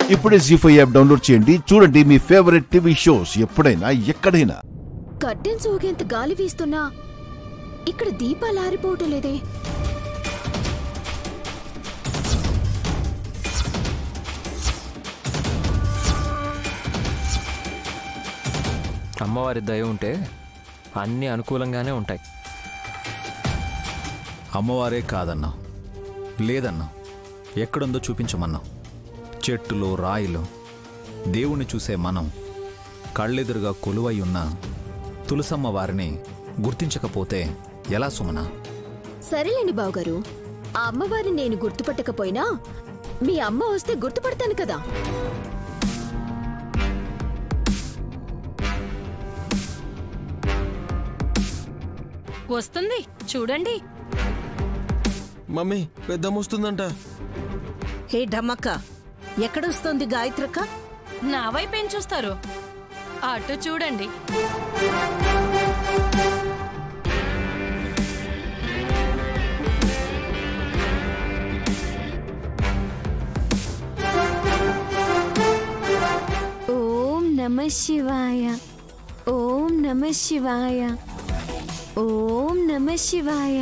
ఇప్పుడే G five app download చేయండి చూడండి మీ ఫేవరెట్ టీవీ షోస్ ఎప్పుడైనా ఎక్కడైనా కర్టెన్స్ ఊగేంత గాలి వీస్తున్నా ఇక్కడ దీపాలు ఆరిపోవటం లేదే అమ్మవారి దయ ఉంటే అన్నీ అనుకూలంగానే ఉంటాయి అమ్మవారే కాదన్నా లేదన్నా ఎక్కడుందో చూపించమన్నా చెట్టులు రాయిలు దేవుణ్ణి చూసే మనం కళ్ళెదురుగా కొలువై ఉన్న తులసమ్మ వారిని గుర్తించకపోతే ఎలా సుమనా సరేలేండి బావగారు ఆ అమ్మవారిని నేను గుర్తుపట్టకపోయినా మీ అమ్మ వస్తే గుర్తుపడతాను కదా వస్తుంది చూడండి మమ్మీ పెద్దమ్మొస్తుందంట హే ఢమక్క ఎక్కడొస్తోంది గాయత్రక్క నా వైపేం చూస్తారు అటు చూడండి ఓం నమ శివాయ ఓం నమ శివాయ ఓం నమ శివాయ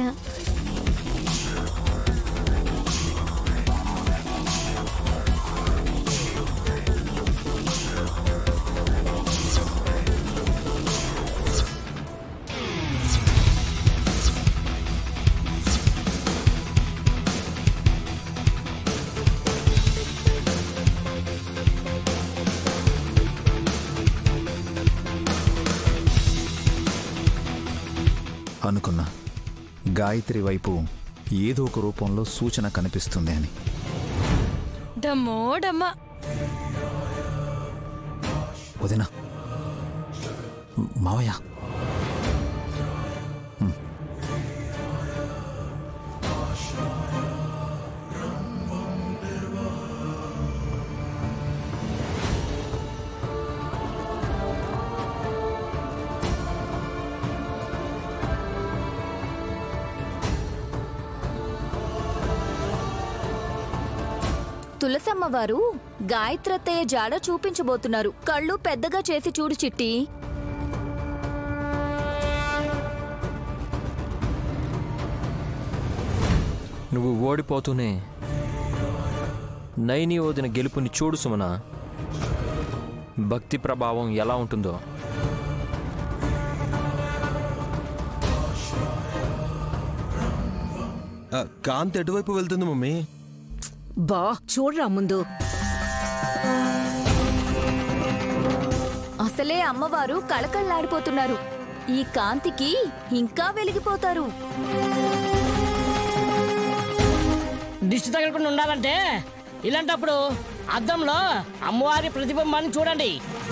అనుకున్నా గాయత్రి వైపు ఏదో ఒక రూపంలో సూచన కనిపిస్తుంది అని డమ్మో డమ్మ వదిన మావయ్య తులసమ్మ వారు గాయత్రత్తయ్య జాడ చూపించబోతున్నారు కళ్ళు పెద్దగా చేసి చూడు చిట్టి నువ్వు ఓడిపోతూనే నైని ఓదిన గెలుపుని చూడు సుమన భక్తి ప్రభావం ఎలా ఉంటుందో ఆ, కాంతి ఎటువైపు వెళ్తుంది మమ్మీ బా చూడరా ముందు అసలే అమ్మవారు కళకళలాడిపోతున్నారు ఈ కాంతికి ఇంకా వెలిగిపోతారు దిష్టి తగలకుండా ఉండాలంటే ఇలాంటప్పుడు అద్దంలో అమ్మవారి ప్రతిబింబాన్ని చూడండి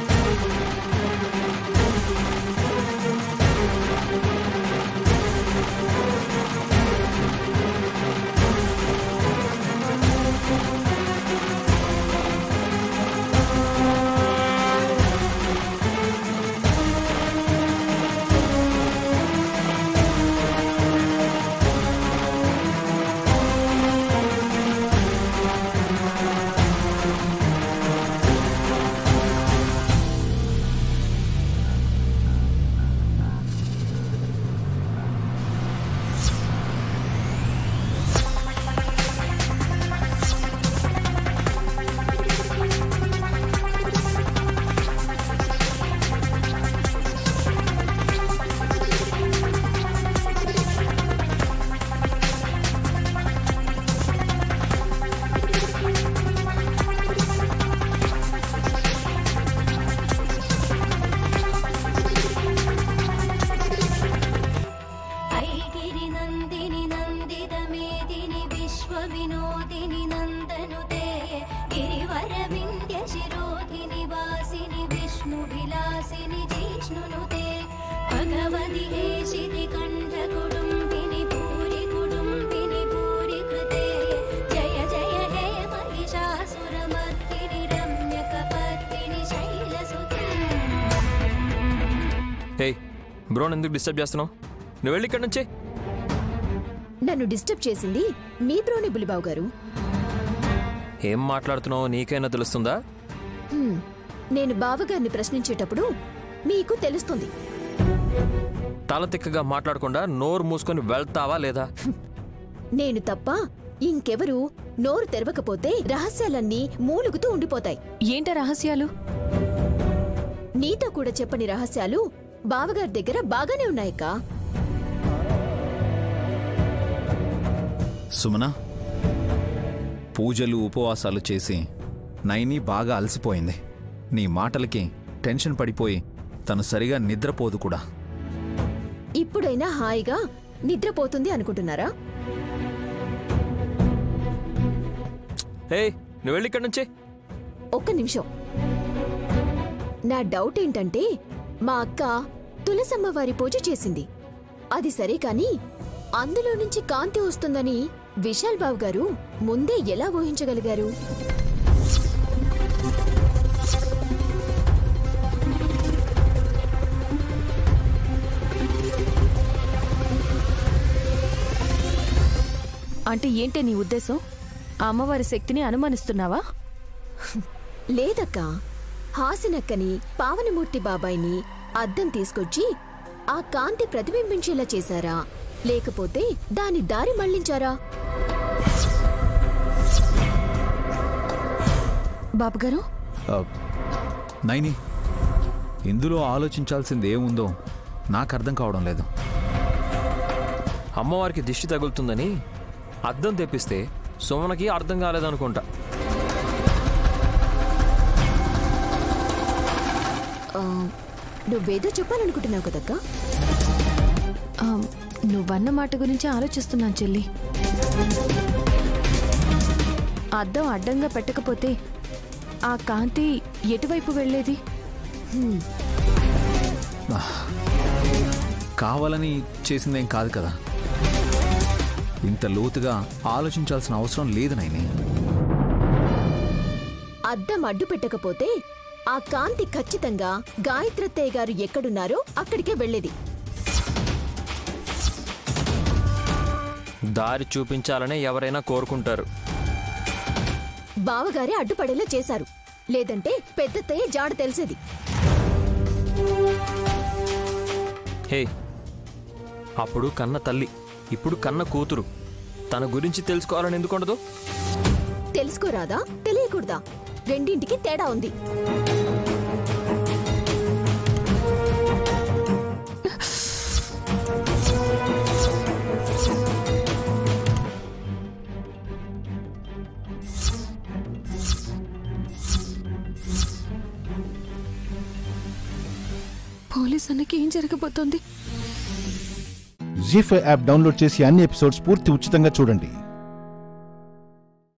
ऐगिरि नन्दिनि नन्दितमेदिनि विश्वविनोदिनि नन्दनुते गिरिवरविन्द्यशिरोधिनि वासिनि विष्णुविलासिनि जिष्णुनुते भगवति हेशिति कण्ठकुडुम्बिनि भूरि कुडुम्बिनि भूरि कृते जय जय हे महिषासुरमर्दिनि रम्यकपर्दिनि शैलसुते ఏయ్ బ్రోన్ ఎందుకు డిస్టర్బ్ చేస్తున్నావు నువ్వు వెళ్ళి ఇక్కడి నుంచే నన్ను డిస్టర్బ్ చేసింది మీ ద్రోణి బులిబావు గారు ఏం మాట్లాడుతున్నావో నీకైనా తెలుస్తుందా హ్మ్. నేను బావగారిని ప్రశ్నించేటప్పుడు మీకు తెలుస్తుంది తల తిక్కగా మాట్లాడకుండా నోరు మూసుకొని వెళ్తావా లేదా నేను తప్ప ఇంకెవరు నోరు తెరవకపోతే రహస్యాలన్నీ మూలుగుతూ ఉండిపోతాయి ఏంట రహస్యాలు నీతో కూడా చెప్పని రహస్యాలు బావగారి దగ్గర బాగానే ఉన్నాయక్కా సుమన పూజలు ఉపవాసాలు చేసి నైని బాగా అలసిపోయింది నీ మాటలకి టెన్షన్ పడిపోయి తను సరిగా నిద్రపోదు కూడా ఇప్పుడైనా హాయిగా నిద్రపోతుంది అనుకుంటున్నారా హే నువ్వు వెళ్ళి ఇక్కడి నుంచి ఒక్క నిమిషం నా డౌట్ ఏంటంటే మా అక్క తులసమ్మ వారి పూజ చేసింది అది సరే కాని అందులో నుంచి కాంతి వస్తుందని విశాల్ బాబు గారు ముందే ఎలా ఊహించగలిగారు అంటే ఏంటే నీ ఉద్దేశం ఆ అమ్మవారి శక్తిని అనుమానిస్తున్నావా లేదక్కా హాసినక్కని పావనమూర్తి బాబాయిని అద్దం తీసుకొచ్చి ఆ కాంతి ప్రతిబింబించేలా చేశారా లేకపోతే దాని దారి మళ్లించారా బాబుగారు ఆ, నైని ఇందులో ఆలోచించాల్సింది ఏముందో నాకు అర్థం కావడం లేదు అమ్మవారికి దిష్టి తగులుతుందని అద్దం తెప్పిస్తే సుమనకి అర్థం కాలేదనుకుంటా ఆ, నువ్వేదో చెప్పాలనుకుంటున్నావు కదక్కా ఆ, నువ్వన్న మాట గురించి ఆలోచిస్తున్నాను చెల్లి అద్దం అడ్డంగా పెట్టకపోతే ఆ కాంతి ఎటువైపు వెళ్ళేది కావాలని చేసిందేం కాదు కదా ఇంత లోతుగా ఆలోచించాల్సిన అవసరం లేదు నైని అద్దం అడ్డు పెట్టకపోతే ఆ కాంతి ఖచ్చితంగా గాయత్రత్తయ్య గారు ఎక్కడున్నారో అక్కడికే వెళ్ళేది దారి చూపించాలనే ఎవరైనా కోరుకుంటారు బావగారే అడ్డుపడేలా చేశారు లేదంటే పెద్దత్తయ్య జాడ తెలిసేది హే అప్పుడు కన్న తల్లి ఇప్పుడు కన్న కూతురు తన గురించి తెలుసుకోవాలని ఎందుకుండదు తెలుసుకోరాదా తెలియకూడదా రెండింటికి తేడా ఉంది పోలీస్ అన్నకి ఏం జరగబోతోంది జీ ఫైవ్ యాప్ డౌన్లోడ్ చేసి అన్ని ఎపిసోడ్స్ పూర్తి ఉచితంగా చూడండి